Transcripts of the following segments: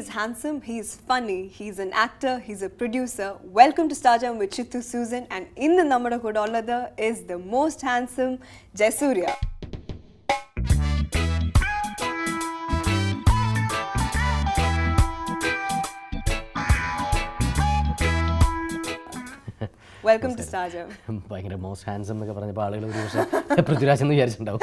is handsome, he's funny, he's an actor, he's a producer. Welcome to Star Jam with Chittu Susan and in the നമ്മുടെ കൂടെ ഉള്ളത് is the most handsome Jaisurya. Welcome to Star Jam. ഭയങ്കര most handsome എന്നൊക്കെ പറഞ്ഞപ്പോൾ ആളുകൾ ഒരു പക്ഷേ പൃഥ്വിരാജ് എന്ന് വിചാരിച്ചിട്ടുണ്ടാവും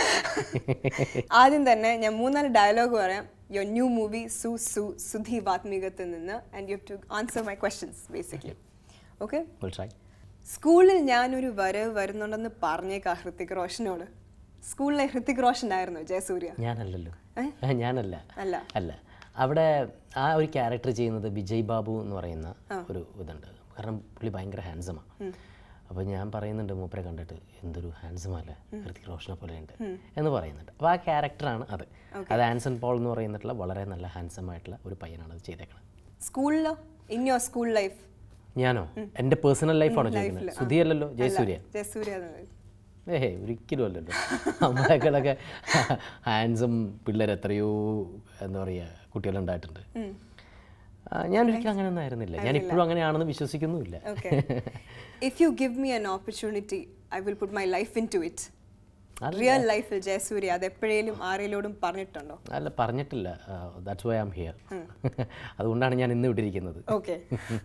ആദ്യം തന്നെ ഞാൻ മൂന്നാല് ഡയലോഗ് പറയാം യുവർ ന്യൂ മൂവി സു സു സുധി വാത്മീകത്തിൽ നിന്ന് and you to answer my questions basically okay We'll try. സ്കൂളിൽ ഞാനൊരു വരവ് വരുന്നുണ്ടെന്ന് പറഞ്ഞേക്കാ ഹൃത്തിക് റോഷനോട് സ്കൂളിലെ ഹൃത്തിക് റോഷൻ ആയിരുന്നു ജയസൂര്യ ഞാനല്ലല്ലോ ഏ? ആ, ഞാനല്ല അല്ല അല്ല അവിടെ ആ ഒരു ക്യാരക്ടർ ചെയ്യുന്നത് വിജയ് ബാബു എന്ന് പറയുന്ന ഒരു ഇതുണ്ട് കാരണം പുള്ളി ഭയങ്കര ഹാൻസമാണ് അപ്പോൾ ഞാൻ പറയുന്നുണ്ട് മൂപ്പരെ കണ്ടിട്ട് എന്തൊരു ഹാൻസം അല്ലേ ഹൃതിക് റോഷനെ പോലെ ഉണ്ട് എന്ന് പറയുന്നുണ്ട് അപ്പോൾ ആ ക്യാരക്ടറാണ് അത് അത് ആൻസൺ പോൾ എന്ന് പറയുന്നിട്ടുള്ള വളരെ നല്ല ഹാൻസം ആയിട്ടുള്ള ഒരു പയ്യനാണ് അത് ചെയ്തേക്കുന്നത് സ്കൂളിലോ ഇൻ യുവർ സ്കൂൾ ലൈഫ് ഞാനോ എൻ്റെ പേഴ്സണൽ ലൈഫാണോ ചോദിക്കുന്നത് സുധിയല്ലല്ലോ ജയസൂര്യ ജയസൂര്യ എന്നുള്ളത്. ഏഹേ ഒരിക്കലും അല്ലല്ലോ നമ്മളെക്കാളൊക്കെ ഹാൻസം പിള്ളേർ എത്രയോ എന്താ പറയുക കുട്ടികളുണ്ടായിട്ടുണ്ട് ആ, ഞാൻ ഒരിക്കലും അങ്ങനെ ഒന്നും ആയിരുന്നില്ല ഞാൻ ഇപ്പോഴും അങ്ങനെയാണെന്ന് വിശ്വസിക്കുന്നുമില്ല Okay. if you give me an opportunity, I will put my life into it. Real ലൈഫിൽ ജയസൂര്യ അത് എപ്പോഴേലും ആരെങ്കിലോടും പറഞ്ഞിട്ടുണ്ടോ അല്ല പറഞ്ഞിട്ടില്ല ദാറ്റ്സ് വൈ ആം ഹിയർ അതുകൊണ്ടാണ് ഞാൻ ഇന്ന് വിട്ടിരിക്കുന്നത് ഓക്കെ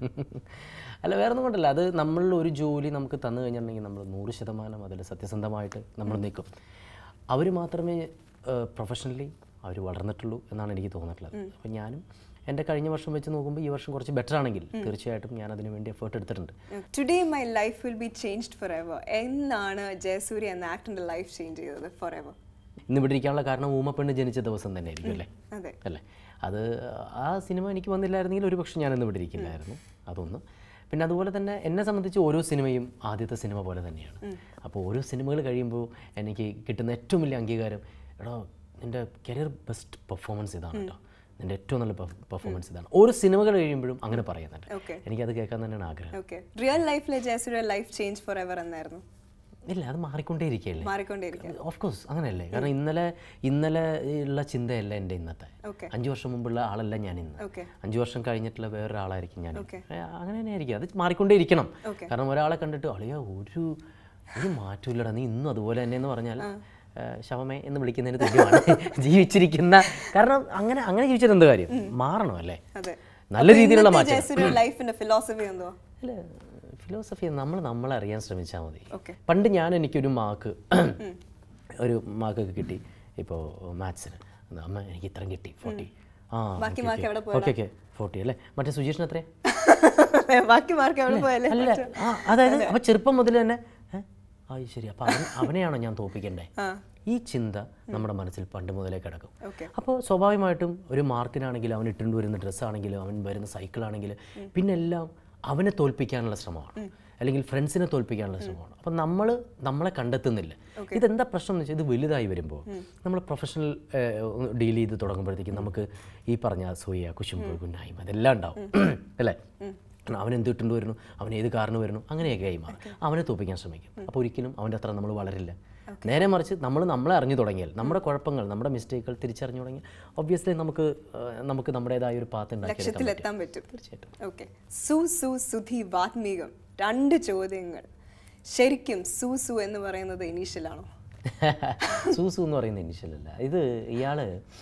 അല്ല വേറെ ഒന്നും കൊണ്ടല്ല അത് നമ്മളിൽ ഒരു ജോലി നമുക്ക് തന്നു കഴിഞ്ഞിട്ടുണ്ടെങ്കിൽ നമ്മൾ നൂറ് ശതമാനം അതിൽ സത്യസന്ധമായിട്ട് നമ്മൾ നിൽക്കും അവർ മാത്രമേ പ്രൊഫഷണലി അവർ വളർന്നിട്ടുള്ളൂ എന്നാണ് എനിക്ക് തോന്നിയിട്ടുള്ളത് അപ്പം ഞാനും എൻ്റെ കഴിഞ്ഞ വർഷം വെച്ച് നോക്കുമ്പോൾ ഈ വർഷം കുറച്ച് ബെറ്റർ ആണെങ്കിൽ തീർച്ചയായിട്ടും ഞാൻ അതിനു വേണ്ടി എഫേർട്ട് എടുത്തിട്ടുണ്ട് today my life will be changed forever എന്നാണ് ജയസൂര്യ എന്ന ആക്ടറിന്റെ ലൈഫ് ചേഞ്ച് ചെയ്തത് ഫോർ എവർ ഇന്ന് ഇവിടെ ഇരിക്കാനുള്ള കാരണം ഊമപ്പെണ്ണ് ജനിച്ച ദിവസം തന്നെ ആയിരിക്കും അല്ലേ അതെ അല്ലേ അത് ആ സിനിമ എനിക്ക് വന്നില്ലായിരുന്നെങ്കിൽ ഒരു പക്ഷേ ഞാനിന്ന് ഇവിടെ ഇരിക്കില്ലായിരുന്നു അതൊന്ന് പിന്നെ അതുപോലെ തന്നെ എന്നെ സംബന്ധിച്ച് ഓരോ സിനിമയും ആദ്യത്തെ സിനിമ പോലെ തന്നെയാണ് അപ്പോൾ ഓരോ സിനിമകൾ കഴിയുമ്പോൾ എനിക്ക് കിട്ടുന്ന ഏറ്റവും വലിയ അംഗീകാരം എടാ നിൻ്റെ കരിയർ ബെസ്റ്റ് പെർഫോമൻസ് ഇതാണ് കേട്ടോ നിൻ്റെ ഏറ്റവും നല്ല പെർഫോമൻസ് ഇതാണ് ഓരോ സിനിമകൾ കഴിയുമ്പോഴും അങ്ങനെ പറയുന്നുണ്ട് ഓക്കെ എനിക്കത് കേൾക്കാൻ തന്നെയാണ് ആഗ്രഹം ഓക്കെ റിയൽ ലൈഫിലെ Jayasurya life change forever എന്നായിരുന്നു ഇല്ല അത് മാറിക്കൊണ്ടേയിരിക്കുകയല്ലേ മാറിക്കൊണ്ടേയിരിക്കും ഓഫ് കോഴ്സ് അങ്ങനെയല്ലേ കാരണം ഇന്നലെ ഇന്നലെ ഉള്ള ചിന്തയല്ല എൻ്റെ ഇന്നത്തെ ഓക്കെ അഞ്ച് വർഷം മുമ്പുള്ള ആളല്ല ഞാൻ ഇന്ന് ഓക്കെ അഞ്ച് വർഷം കഴിഞ്ഞിട്ടുള്ള വേറൊരാളായിരിക്കും ഞാൻ Okay. ഏ, അങ്ങനെ തന്നെ ആയിരിക്കും അത് മാറിക്കൊണ്ടേ ഇരിക്കണം Okay. കാരണം ഒരാളെ കണ്ടിട്ട് അളിയ ഒരു ഒരു മാറ്റമില്ലടാ നീ ഇന്നും അതുപോലെ തന്നെ എന്ന് പറഞ്ഞാൽ ഏ, ശവമേ എന്ന് വിളിക്കുന്നതിന് തുല്യമാണ് ജീവിച്ചിരിക്കുന്ന കാരണം അങ്ങനെ അങ്ങനെ ജീവിച്ചിട്ട് എന്ത് കാര്യം മാറണം അല്ലേ അതെ നല്ല രീതിയിലുള്ള മാറ്റം ജയസൂര്യ ലൈഫിന്റെ ഫിലോസഫി എന്തോ അല്ല ഫിലോസഫി നമ്മൾ നമ്മളെ അറിയാൻ ശ്രമിച്ചാൽ മതി ഓക്കെ പണ്ട് ഞാൻ എനിക്കൊരു മാർക്ക് ഒരു മാർക്കൊക്കെ കിട്ടി ഇപ്പോൾ മാത്സിന് അമ്മ എനിക്ക് ഇത്രയും കിട്ടി ഫോർട്ടി ആ ബാക്കി mark എവിടെ ഓക്കെ ഓക്കെ ഫോർട്ടി അല്ലേ മറ്റേ സുജീഷിന് എത്രയാ ബാക്കി മാർക്ക് എവിടെ പോയല്ലേ അല്ല ആ അതായത് അപ്പോൾ ചെറുപ്പം മുതൽ തന്നെ ഏ? ആ ശരി അപ്പോൾ അവൻ അവനെയാണോ ഞാൻ തോപ്പിക്കണ്ടേ ആ ഈ ചിന്ത നമ്മുടെ മനസ്സിൽ പണ്ട് മുതലേ കിടക്കും ഓക്കെ അപ്പോൾ സ്വാഭാവികമായിട്ടും ഒരു മാർക്കിനാണെങ്കിലും അവൻ ഇട്ടുകൊണ്ട് വരുന്ന ഡ്രസ്സാണെങ്കിലും അവൻ വരുന്ന സൈക്കിളാണെങ്കിലും പിന്നെ എല്ലാം അവനെ തോൽപ്പിക്കാനുള്ള ശ്രമമാണ് അല്ലെങ്കിൽ ഫ്രണ്ട്സിനെ തോൽപ്പിക്കാനുള്ള ശ്രമമാണ് അപ്പം നമ്മൾ നമ്മളെ കണ്ടെത്തുന്നില്ല ഇതെന്താ പ്രശ്നം എന്ന് വെച്ചാൽ ഇത് വലുതായി വരുമ്പോൾ നമ്മൾ പ്രൊഫഷണൽ ഡീൽ ചെയ്ത് തുടങ്ങുമ്പോഴത്തേക്കും നമുക്ക് ഈ പറഞ്ഞ അസൂയ കുശുമ്പ് കുന്നായ്മ അതെല്ലാം ഉണ്ടാവും അല്ലേ കാരണം അവൻ എന്ത് ഇട്ടുകൊണ്ട് വരുന്നു അവൻ ഏത് കാറിന് വരുന്നു അങ്ങനെയൊക്കെ ആയി മാറും അവനെ തോൽപ്പിക്കാൻ ശ്രമിക്കും അപ്പോൾ ഒരിക്കലും അവൻ്റെ അത്ര നമ്മൾ വളരില്ല നേരെ മറിച്ച് നമ്മൾ നമ്മളെ അറിഞ്ഞു തുടങ്ങിയാൽ നമ്മുടെ കുഴപ്പങ്ങൾ നമ്മുടെ മിസ്റ്റേക്കുകൾ തിരിച്ചറിഞ്ഞു തുടങ്ങിയാൽ ഒബ്വിയസ്ലി നമുക്ക് ആ, നമുക്ക് നമ്മുടേതായ ഒരു പാത്ത് ഉണ്ടാക്കിയെടുക്കാൻ പറ്റും ലക്ഷ്യത്തിലെത്താൻ പറ്റും തീർച്ചയായിട്ടും ഓക്കെ സു സു സുധി വാത്മീകം രണ്ട് ചോദ്യങ്ങൾ ശരിക്കും സു സു എന്ന് പറയുന്നത് ഇനീഷ്യലാണോ സൂസു എന്ന് പറയുന്ന ഇനിഷ്യൽ അല്ല ഇത് ഇയാൾ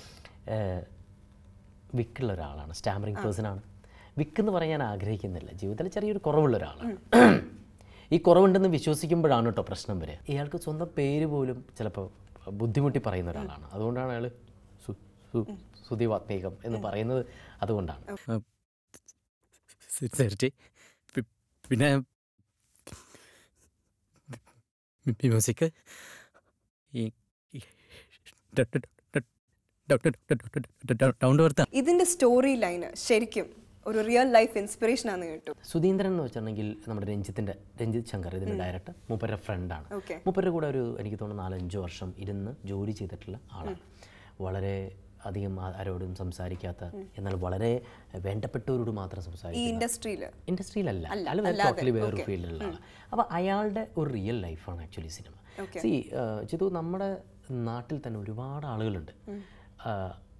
വിക്കുള്ള ഒരാളാണ് സ്റ്റാമറിങ് പേഴ്സൺ ആണ് വിക്ക് എന്ന് പറയാൻ ആഗ്രഹിക്കുന്നില്ല ജീവിതത്തിൽ ചെറിയൊരു കുറവുള്ള ഒരാളാണ് ഈ കുറവുണ്ടെന്ന് വിശ്വസിക്കുമ്പോഴാണ് കേട്ടോ പ്രശ്നം വരെ ഇയാൾക്ക് സ്വന്തം പേര് പോലും ചിലപ്പോൾ ബുദ്ധിമുട്ടി പറയുന്ന ഒരാളാണ് അതുകൊണ്ടാണ് അയാൾ സുതിവാത്മീകം എന്ന് പറയുന്നത് അതുകൊണ്ടാണ് തീർച്ചയായും പിന്നെ മ്യൂസിക് ഈ ഡൗൺ ടു എർത്താണ് ഇതിന്റെ സ്റ്റോറി ലൈന് ശരിക്കും ഒരു റിയൽ ലൈഫ് ഇൻസ്പിറേഷൻ ആണെന്ന് കേട്ടു സുധീന്ദ്രൻ എന്ന് വെച്ചിട്ടുണ്ടെങ്കിൽ നമ്മുടെ രഞ്ജിത്തിൻ്റെ രഞ്ജിത്ത് ശങ്കർ ഇതിൻ്റെ ഡയറക്ടർ മൂപ്പരുടെ ഫ്രണ്ടാണ് ഓക്കെ മൂപ്പരുടെ കൂടെ ഒരു എനിക്ക് തോന്നുന്നു നാലഞ്ച് വർഷം ഇരുന്ന് ജോലി ചെയ്തിട്ടുള്ള ആളാണ് വളരെ അധികം ആ- ആരോടും സംസാരിക്കാത്ത എന്നാൽ വളരെ വേണ്ടപ്പെട്ടവരോട് മാത്രം ഈ സംസാരിക്കും ഇൻഡസ്ട്രിയിൽ ഇൻഡസ്ട്രിയിലല്ല അയാൾ ടോട്ടലി വേറൊരു ഫീൽഡിലുള്ള ആളാണ് അപ്പോൾ അയാളുടെ ഒരു റിയൽ ലൈഫാണ് ആക്ച്വലി സിനിമ സി ചിതു നമ്മുടെ നാട്ടിൽ തന്നെ ഒരുപാട് ആളുകളുണ്ട് ആ,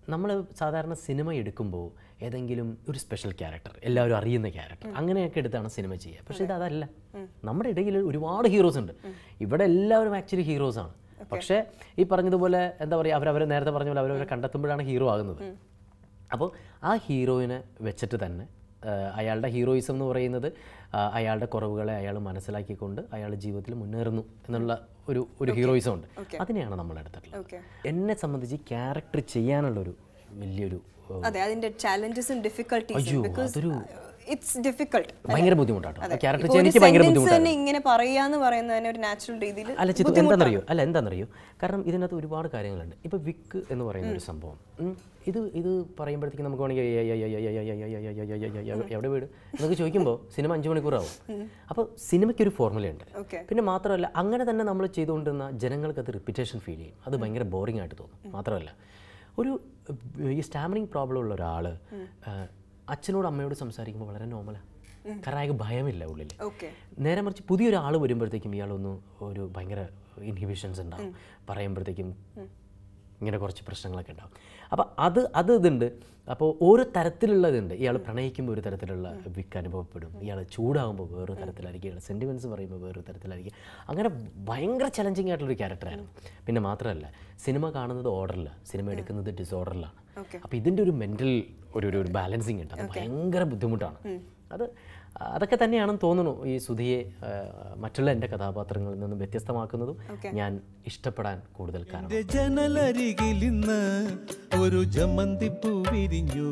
നമ്മൾ സാധാരണ സിനിമ എടുക്കുമ്പോൾ ഏതെങ്കിലും ഒരു സ്പെഷ്യൽ ക്യാരക്ടർ എല്ലാവരും അറിയുന്ന ക്യാരക്ടർ അങ്ങനെയൊക്കെ എടുത്താണ് സിനിമ ചെയ്യുക പക്ഷേ ഇത് അതല്ല നമ്മുടെ ഇടയിൽ ഒരുപാട് ഹീറോസ് ഉണ്ട് ഇവിടെ എല്ലാവരും ആക്ച്വലി ഹീറോസ് ആണ് പക്ഷേ ഈ പറഞ്ഞതുപോലെ എന്താ പറയുക അവരവർ നേരത്തെ പറഞ്ഞ പോലെ അവരവരെ കണ്ടെത്തുമ്പോഴാണ് ഹീറോ ആകുന്നത് അപ്പോൾ ആ ഹീറോയിനെ വെച്ചിട്ട് തന്നെ ആ, അയാളുടെ ഹീറോയിസം എന്ന് പറയുന്നത് ആ, അയാളുടെ കുറവുകളെ അയാൾ മനസ്സിലാക്കിക്കൊണ്ട് അയാൾ ജീവിതത്തിൽ മുന്നേറുന്നു എന്നുള്ള ഒരു ഒരു ഹീറോയിസം ഉണ്ട് അതിനെയാണ് നമ്മൾ എടുത്തിട്ടുള്ളത് ഓക്കെ എന്നെ സംബന്ധിച്ച് ക്യാരക്ടർ ചെയ്യാനുള്ളൊരു വലിയൊരു ആ, അതെ അതിന്റെ ചാലഞ്ചസും ഡിഫിക്കൽട്ടീസും അയ്യോ, ബിക്കോസ് അതൊരു- ഇറ്റ്സ് ഡിഫിക്കൾട്ട് ഭയങ്കര ബുദ്ധിമുട്ടാണ് ക്യാരക്ടർ ചെയ്യാൻ എനിക്ക് ഭയങ്കര ബുദ്ധിമുട്ടാണ് തന്നെ ഇങ്ങനെ പറയാന്ന് പറയുന്നത് തന്നെ ഒരു നാച്ചുറൽ രീതിയിൽ അല്ല ചിത്തു എന്താണെന്നറിയോ അല്ല എന്താണെന്നറിയോ കാരണം ഇതിനകത്ത് ഒരുപാട് കാര്യങ്ങളുണ്ട് ഇപ്പോൾ വിക്ക് എന്ന് പറയുന്ന ഒരു സംഭവം ഉം, ഇത് ഇത് പറയുമ്പോഴത്തേക്കും നമുക്ക് വേണമെങ്കിൽ ഏയ് ഏയ് ഏയ് ഏയ് ഏയ് ഏയ് ഏയ് ഏയ് ഏയ് ഏയ് ഏയ് എവിടെ വീട് എന്നൊക്കെ ചോദിക്കുമ്പോൾ സിനിമ അഞ്ച് മണിക്കൂറാവും അപ്പോൾ സിനിമയ്ക്കൊരു ഫോർമുലയുണ്ട് ഓക്കെ പിന്നെ മാത്രമല്ല അങ്ങനെ തന്നെ നമ്മൾ ചെയ്തുകൊണ്ടിരുന്ന ജനങ്ങൾക്ക് അത് റിപ്പിറ്റേഷൻ ഫീൽ ചെയ്യും അത് ഭയങ്കര ബോറിംഗ് ആയിട്ട് തോന്നും മാത്രമല്ല ഒരു ഏഹ്, ഈ സ്റ്റാമിനിങ് പ്രോബ്ലം ഉള്ള ഒരാൾ അച്ഛനോട് അമ്മയോട് സംസാരിക്കുമ്പോൾ വളരെ നോർമലാണ് കാരണം അയാൾക്ക് ഭയമില്ല ഉള്ളിൽ ഓക്കെ നേരെ മറിച്ച് പുതിയൊരാൾ വരുമ്പോഴത്തേക്കും ഇയാളൊന്ന് ഒരു ഭയങ്കര ഇൻഹിബിഷൻസ് ഉണ്ടാവും പറയുമ്പോഴത്തേക്കും ഇങ്ങനെ കുറച്ച് പ്രശ്നങ്ങളൊക്കെ ഉണ്ടാവും അപ്പോൾ അത് അത് ഇതുണ്ട് അപ്പോൾ ഓരോ തരത്തിലുള്ള ഇതുണ്ട് ഇയാൾ പ്രണയിക്കുമ്പോൾ ഒരു തരത്തിലുള്ള വിക്ക് അനുഭവപ്പെടും ഇയാൾ ചൂടാകുമ്പോൾ വേറൊരു തരത്തിലായിരിക്കും ഇയാൾ സെൻറ്റിമെൻറ്റ്സ് പറയുമ്പോൾ വേറൊരു തരത്തിലായിരിക്കും അങ്ങനെ ഭയങ്കര ചലഞ്ചിങ് ആയിട്ടുള്ളൊരു ക്യാരക്ടറായിരുന്നു പിന്നെ മാത്രമല്ല സിനിമ കാണുന്നത് ഓർഡറില്ല സിനിമ എടുക്കുന്നത് ഡിസോർഡറിലാണ് Okay. അപ്പോൾ ഇതിൻ്റെ ഒരു മെൻ്റൽ ഒരു ഒരു ബാലൻസിങ് ഉണ്ട് അത് ഭയങ്കര ബുദ്ധിമുട്ടാണ് അത് അതൊക്കെ തന്നെയാണെന്ന് തോന്നുന്നു ഈ സുധിയെ ആ, മറ്റുള്ള എൻ്റെ കഥാപാത്രങ്ങളിൽ നിന്നും വ്യത്യസ്തമാക്കുന്നതും ഞാൻ ഇഷ്ടപ്പെടാൻ കൂടുതൽ കാരണം എന്റെ ജനലരികിലിന്ന് ഒരു ജമന്തിപ്പൂ വിരിഞ്ഞു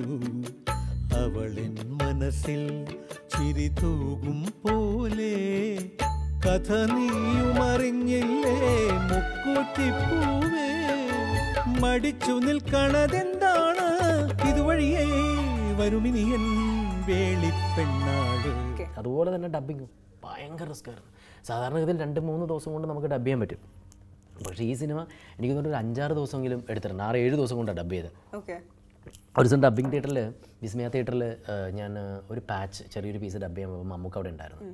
അവളിൻ മനസ്സിൽ ചിരി തൂകും പോലെ കഥ നീയുമറിഞ്ഞില്ലേ മുക്കൂറ്റിപ്പൂവേ മടിച്ചു നിൽക്കണതെന്താണ് ഇതുവഴിയേ വരുമിനിയൻ വേളിപ്പെണ്ണാട് അതുപോലെ തന്നെ ഡബ്ബിങ് ഭയങ്കര റിസ്ക്കായിരുന്നു സാധാരണ ഇതിൽ രണ്ട് മൂന്ന് ദിവസം കൊണ്ട് നമുക്ക് ഡബ് ചെയ്യാൻ പറ്റും പക്ഷേ ഈ സിനിമ എനിക്ക് തോന്നുന്നു ഒരു അഞ്ചാറ് ദിവസമെങ്കിലും എടുത്തിട്ടുണ്ട് ആറ് ഏഴ് ദിവസം കൊണ്ടാണ് ഡബ് ചെയ്തത് ഓക്കെ ഒരു ദിവസം ഡബ്ബിംഗ് തിയേറ്ററിൽ വിസ്മയ തിയേറ്ററിൽ ഞാൻ ഒരു പാച്ച് ചെറിയൊരു പീസ് ഡബ് ചെയ്യാൻ പോകുമ്പോൾ മമ്മൂക്ക് അവിടെ ഉണ്ടായിരുന്നു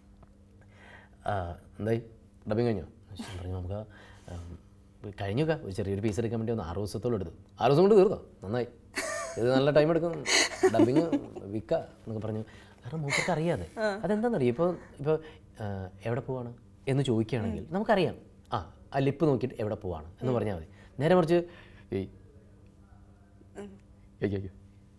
ആ, എന്തായി ഡബ്ബിങ് കഴിഞ്ഞോ ഞാൻ പറഞ്ഞു നമുക്ക് കഴിഞ്ഞൊക്കെ ഒരു ചെറിയൊരു പീസ് എടുക്കാൻ വേണ്ടി ഒന്ന് ആറ് ദിവസത്തോളം എടുത്തു ആറ് ദിവസം കൊണ്ട് തീർന്നോ നന്നായി ഇത് നല്ല ടൈം എടുക്കും ഡബ്ബിങ് വിൽക്ക എന്നൊക്കെ പറഞ്ഞു കാരണം മൂപ്പർക്ക് അറിയാതെ അതെന്താണെന്നറിയോ ഇപ്പോൾ ഇപ്പോൾ എവിടെ പോവാണ് എന്ന് ചോദിക്കുകയാണെങ്കിൽ നമുക്കറിയാം ആ ആ ലിപ്പ് നോക്കിയിട്ട് എവിടെ പോവാണ് എന്ന് പറഞ്ഞാൽ മതി നേരെ മറിച്ച് ഈ അയ്യോ അയ്യോ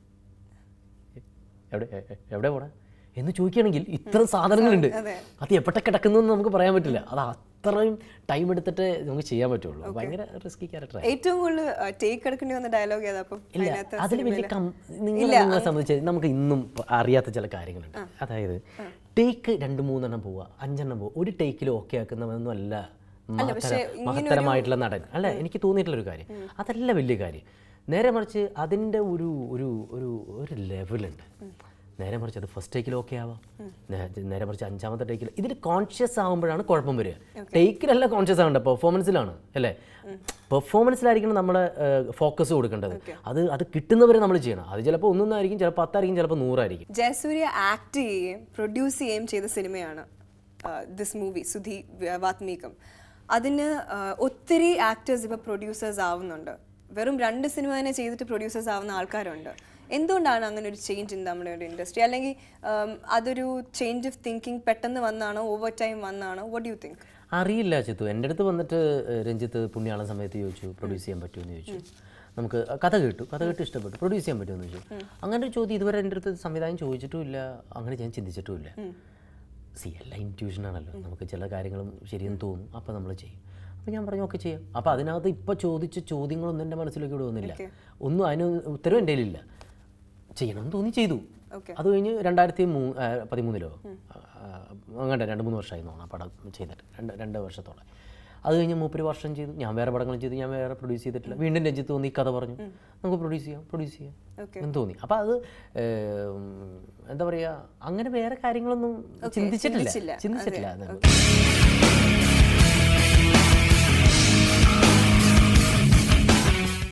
എവിടെ എ- എ- എവിടെ പോണേ എന്ന് ചോദിക്കുകയാണെങ്കിൽ ഇത്ര സാധനങ്ങളുണ്ട് അത് എവിടെ കിടക്കുന്നതെന്ന് നമുക്ക് പറയാൻ പറ്റില്ല അത് അത്രയും ടൈം എടുത്തിട്ട് നമുക്ക് ചെയ്യാൻ പറ്റുള്ളൂ ഭയങ്കര റിസ്കി ക്യാരക്ടറാണ് ഏറ്റവും കൂടുതൽ ടേക്ക് എടുക്കേണ്ടി വന്ന ഡയലോഗ് ഏതാ അപ്പം ഇല്ല അതിനകത്ത് അതിൽ വലിയ സിനിമയില്? കം നിങ്ങൾ നിങ്ങളെ സംബന്ധിച്ച് നമുക്ക് ഇന്നും പ- അറിയാത്ത ചില കാര്യങ്ങളുണ്ട് അതായത് ടേക്ക് രണ്ട് മൂന്നെണ്ണം പോവുക അഞ്ചെണ്ണം പോവുക ഒരു ടേക്കിൽ ഓക്കെ ആക്കുന്നവനൊന്നും അല്ല മഹത്തര മഹത്തരമായിട്ടുള്ള നടൻ അല്ല എനിക്ക് തോന്നിയിട്ടുള്ളൊരു കാര്യം അതല്ല വലിയ കാര്യം നേരെ മറിച്ച് അതിൻ്റെ ഒരു ഒരു ഒരു ഒരു ലെവലുണ്ട് നേരെ മറിച്ച് അത് ഫസ്റ്റ് ടേക്കിൽ ഓക്കെ ആവാം നേ- നേരെ മറിച്ച് അഞ്ചാമത്തെ ടേക്കിൽ ഇതിൽ കോൺഷ്യസ് ആകുമ്പോഴാണ് കുഴപ്പം വരിക ടേക്കിലല്ല കോൺഷ്യസ് ആവേണ്ടത് പെർഫോമൻസിലാണ് അല്ലേ പെർഫോമൻസിലായിരിക്കണം നമ്മുടെ ഫോക്കസ് കൊടുക്കേണ്ടത് അത് അത് കിട്ടുന്നവരെ നമ്മൾ ചെയ്യണം അത് ചിലപ്പോൾ ഒന്നൊന്നായിരിക്കും ചിലപ്പോൾ പത്തായിരിക്കും ചിലപ്പോൾ നൂറായിരിക്കും ജയസൂര്യ ആക്ട് ചെയ്യുകയും പ്രൊഡ്യൂസ് ചെയ്യുകയും ചെയ്ത സിനിമയാണ് ദിസ് മൂവി സുധി വാത്മീകം അതിന് ആ, ഒത്തിരി ആക്ടേഴ്സ് ഇപ്പോൾ പ്രൊഡ്യൂസേഴ്സ് ആവുന്നുണ്ട് വെറും രണ്ട് സിനിമ തന്നെ ചെയ്തിട്ട് പ്രൊഡ്യൂസേഴ്സ് ആവുന്ന ആൾക്കാരുണ്ട് എന്തുകൊണ്ടാണ് അങ്ങനെ ഒരു ചേഞ്ച് ഇൻ നമ്മുടെ ഒരു ഇൻഡസ്ട്രി അല്ലെങ്കിൽ ഉം, അതൊരു ചേഞ്ച് ഓഫ് തിങ്കിങ് പെട്ടെന്ന് വന്നാണോ ഓവർ ടൈം വന്നാണോ വട്ട് യു തിങ്ക് അറിയില്ല ചിത്തു എൻ്റെ അടുത്ത് വന്നിട്ട് ഏഹ്, രഞ്ജിത്ത് പുണ്യാളം സമയത്ത് ചോദിച്ചു പ്രൊഡ്യൂസ് ചെയ്യാൻ പറ്റുമെന്ന് ചോദിച്ചു നമുക്ക് കഥ കേട്ടു കഥ കേട്ട് ഇഷ്ടപ്പെട്ടു പ്രൊഡ്യൂസ് ചെയ്യാൻ പറ്റുമെന്ന് ചോദിച്ചു അങ്ങനെ ഒരു ചോദ്യം ഇതുവരെ എൻ്റെ അടുത്ത് സംവിധാനം ചോദിച്ചിട്ടുമില്ല അങ്ങനെ ഞാൻ ചിന്തിച്ചിട്ടുമില്ല സി എല്ലാം ഇൻറ്റ്യൂഷനാണല്ലോ നമുക്ക് ചില കാര്യങ്ങളും ശരിയെന്ന് തോന്നും അപ്പോൾ നമ്മൾ ചെയ്യും അപ്പോൾ ഞാൻ പറഞ്ഞു ഓക്കെ ചെയ്യാം അപ്പോൾ അതിനകത്ത് ഇപ്പോൾ ചോദിച്ച ചോദ്യങ്ങളൊന്നും എൻ്റെ മനസ്സിലേക്ക് ഇവിടെ വന്നില്ല ഒന്നും അതിന് ഉത്തരവ് എൻ്റെ കയ്യിലില്ല ചെയ്യണമെന്ന് തോന്നി ചെയ്തു Okay. അത് കഴിഞ്ഞ് രണ്ടായിരത്തി മൂ ആ, പതിമൂന്നിലോ ആ, അങ്ങോട്ട് രണ്ട് മൂന്ന് വർഷമായി തോന്നുന്നു ആ പടം ചെയ്തിട്ട് രണ്ട് രണ്ട് വർഷത്തോളം അത് കഴിഞ്ഞ് മൂപ്പര് വർഷം ചെയ്തു ഞാൻ വേറെ പടങ്ങളും ചെയ്തു ഞാൻ വേറെ പ്രൊഡ്യൂസ് ചെയ്തിട്ടില്ല വീണ്ടും രഞ്ജിത്ത് തോന്നി ഈ കഥ പറഞ്ഞു നമുക്ക് പ്രൊഡ്യൂസ് ചെയ്യാം പ്രൊഡ്യൂസ് ചെയ്യാം Okay. എന്ന് തോന്നി അപ്പോൾ അത് ഏം, എന്താ പറയുക അങ്ങനെ വേറെ കാര്യങ്ങളൊന്നും ചിന്തിച്ചിട്ടില്ല ചിന്തിച്ചില്ല. ചിന്തിച്ചിട്ടില്ല അതെ. അത്